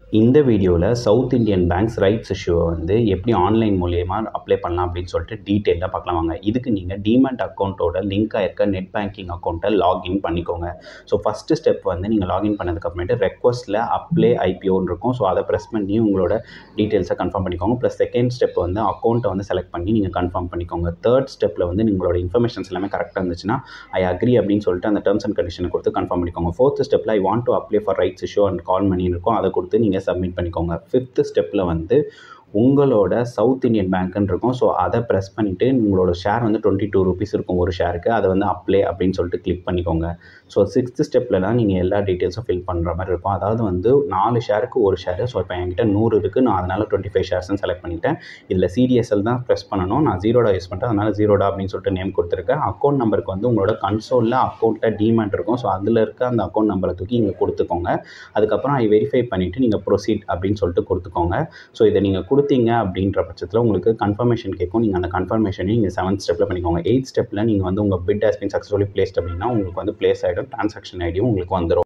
இந்த வீடியோவில் south Indian banks rights இஷ்யூவை வந்து எப்படி ஆன்லைன் மூலியமா அப்ளை பண்ணலாம் அப்படின்னு சொல்லிட்டு டீட்டெயிலாக பார்க்கலாம் வாங்க இதுக்கு நீங்கள் டிமெண்ட் அக்கௌண்ட்டோட லிங்க் ஆயிருக்க நெட் பேங்கிங் அக்கௌண்ட்டை லாகின் பண்ணிக்கோங்க ஸோ ஃபஸ்ட்டு ஸ்டெப் வந்து நீங்கள் லாகின் பண்ணதுக்கப்புறமேட்டு ரெக்வஸ்ட்டில் அப்ளை ஐபிஓன்னு இருக்கும் ஸோ அதை ப்ரெஸ் பண்ணி உங்களோட டீட்டெயில்ஸை கன்ஃபார்ம் பண்ணிக்கோங்க ப்ளஸ் செகண்ட் ஸ்டெப் வந்து அக்கௌண்ட்டை வந்து செலக்ட் பண்ணி நீங்கள் கன்ஃபார்ம் பண்ணிக்கோங்க தேர்ட் ஸ்டெப்பில் வந்து உங்களோட இன்ஃபர்மேஷன்ஸ் எல்லாமே கரெக்டாக இருந்துச்சுன்னா ஐ அக்ரி அப்படின்னு சொல்லிட்டு அந்த டேர்ம்ஸ் அண்ட் கண்டிஷனை கொடுத்து கன்ஃபார்ம் பண்ணிக்கோங்க ஃபோர்த் ஸ்டெப்பில் I want to apply for rights issue and call money இருக்கும் அதை கொடுத்து நீங்கள் சப்மிட் பண்ணிக்கோங்க ஃபிஃப்த்து ஸ்டெப்பில் வந்து உங்களோட சவுத் இந்தியன் பேங்க்குன்னு இருக்கும் ஸோ அதை ப்ரெஸ் பண்ணிவிட்டு உங்களோட ஷேர் வந்து டுவெண்ட்டி டூ ருபீஸ் இருக்கும் ஒரு ஷேருக்கு அதை வந்து அப்ளை அப்படின்னு சொல்லிட்டு கிளிக் பண்ணிக்கோங்க ஸோ சிக்ஸ்த்து ஸ்டெப்பில் தான் நீங்கள் எல்லா டீட்டெயில்ஸும் ஃபில் பண்ணுற மாதிரி இருக்கும் அதாவது வந்து நாலு ஷேருக்கு ஒரு ஷேரு ஸோ இப்போ என்கிட்ட நூறு இருக்குது நான் அதனால் டுவெண்ட்டி ஃபைவ் ஷேர்ஸ்னு செலக்ட் பண்ணிட்டேன் இதில் சிடிஎஸ்எல் தான் ப்ரெஸ் பண்ணணும் நான் ஜீரோடா யூஸ் பண்ணிட்டேன் அதனால் ஜீரோடா அப்படின்னு சொல்லிட்டு நேம் கொடுத்துருக்கேன் அக்கௌண்ட் நம்பருக்கு வந்து உங்களோட கன்சோலில் அக்கௌண்ட்டில் டிமேட் இருக்கும் ஸோ அதில் இருக்க அந்த அக்கௌண்ட் நம்பரை தூக்கி இங்கே கொடுத்துக்கோங்க அதுக்கப்புறம் ஐ வெரிஃபை பண்ணிவிட்டு நீங்கள் ப்ரொசீட் அப்படின்னு சொல்லிட்டு கொடுத்துக்கோங்க ஸோ இதை நீங்கள் கொடுத்தீங்க அப்படின்ற பட்சத்தில் உங்களுக்கு கன்ஃபர்மேஷன் கேட்கும் நீங்கள் அந்த கன்ஃபர்மேஷனையும் நீங்கள் செவன்த் ஸ்டெப்பில் பண்ணிக்கோங்க எயிட் ஸ்டெப்பில் நீங்கள் வந்து உங்கள் bid has been successfully placed அப்படின்னா உங்களுக்கு வந்து பிளேஸ் ஆகிடும் ட்ரான்சாக்ஷன் ஐடியும் உங்களுக்கு வந்துடும்